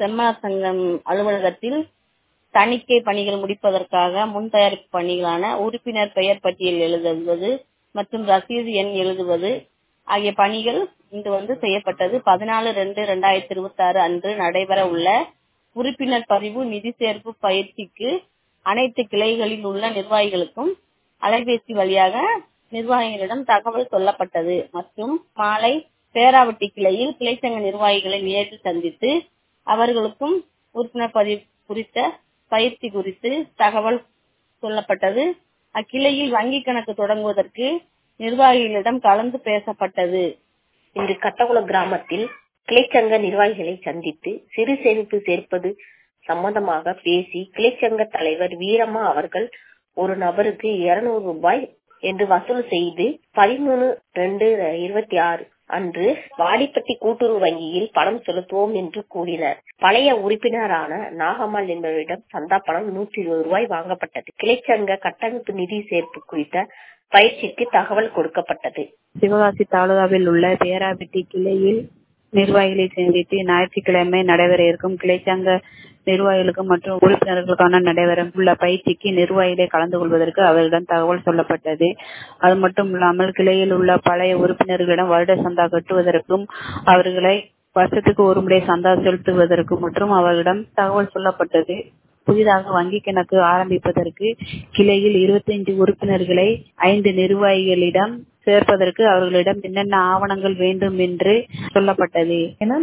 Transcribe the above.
செம்மல சங்கம் அலுவலகத்தில் தணிக்கை பணிகள் முடிப்பதற்காக முன் தயாரிப்பு பணிகளான உறுப்பினர் பெயர் பட்டியல் எழுதுவது மற்றும் ரசீது எண் எழுதுவது ஆகிய பணிகள் இன்று வந்து செய்யப்பட்டது பதினாலு ரெண்டு ரெண்டாயிரத்தி இருபத்தி ஆறு அன்று நடைபெற உள்ள உறுப்பினர் பதிவு நிதி சேர்ப்பு பயிற்சிக்கு அனைத்து கிளைகளில் உள்ள நிர்வாகிகளுக்கும் அலைபேசி வழியாக நிர்வாகிகளிடம் தகவல் சொல்லப்பட்டது மற்றும் மாலை பேராவட்டி கிளையில் கிளைச்சங்க நிர்வாகிகளை நேரில் சந்தித்து அவர்களுக்கும் உறுப்பினர் பதிவு குறித்த பயிற்சி குறித்து தகவல் சொல்லப்பட்டது அக்கிளையில் வங்கி கணக்கு தொடங்குவதற்கு நிர்வாகிகளிடம் கலந்து பேசப்பட்டது இன்று கட்டகுளம் கிராமத்தில் கிளைச்சங்க நிர்வாகிகளை சந்தித்து சிறு சேமிப்பு சேர்ப்பது சம்பந்தமாக பேசி கிளைச்சங்க தலைவர் வீரம்மா அவர்கள் ஒரு நபருக்கு இருநூறு ரூபாய் என்று வசூல் செய்து பதிமூணு ரெண்டு இருபத்தி ஆறு அன்று வாடிப்பட்டி கூட்டுறவு வங்கியில் பணம் செலுத்துவோம் என்று கூறினர் பழைய உறுப்பினரான நாகம்மாள் என்பவரிடம் சந்தா பணம் நூற்றி இருபது ரூபாய் வாங்கப்பட்டது கிளைச்சங்க கட்டமைப்பு நிதி சேர்ப்பு குறித்த பயிற்சிக்கு தகவல் கொடுக்கப்பட்டது சிவகாசி தாலுகாவில் உள்ள பேராபெட்டி கிளையில் நிர்வாகிகளை சந்தித்து ஞாயிற்றுக்கிழமை நடைபெற இருக்கும் கிளைச்சங்க நிர்வாகிகளுக்கு மற்றும் உறுப்பினர்களுக்கான நடைபெற உள்ள பயிற்சிக்கு நிர்வாகிகளை கலந்து கொள்வதற்கு அவர்களிடம் தகவல் சொல்லப்பட்டது அது மட்டும் இல்லாமல் கிளையில் உள்ள பழைய உறுப்பினர்களிடம் வருட சந்தா கட்டுவதற்கும் அவர்களை வருஷத்துக்கு ஒரு முறை சந்தா செலுத்துவதற்கும் மற்றும் அவர்களிடம் தகவல் சொல்லப்பட்டது புதிதாக வங்கி கணக்கு ஆரம்பிப்பதற்கு கிளையில் இருபத்தைந்து உறுப்பினர்களை ஐந்து நிர்வாகிகளிடம் சேர்ப்பதற்கு அவர்களிடம் என்னென்ன ஆவணங்கள் வேண்டும் என்று சொல்லப்பட்டது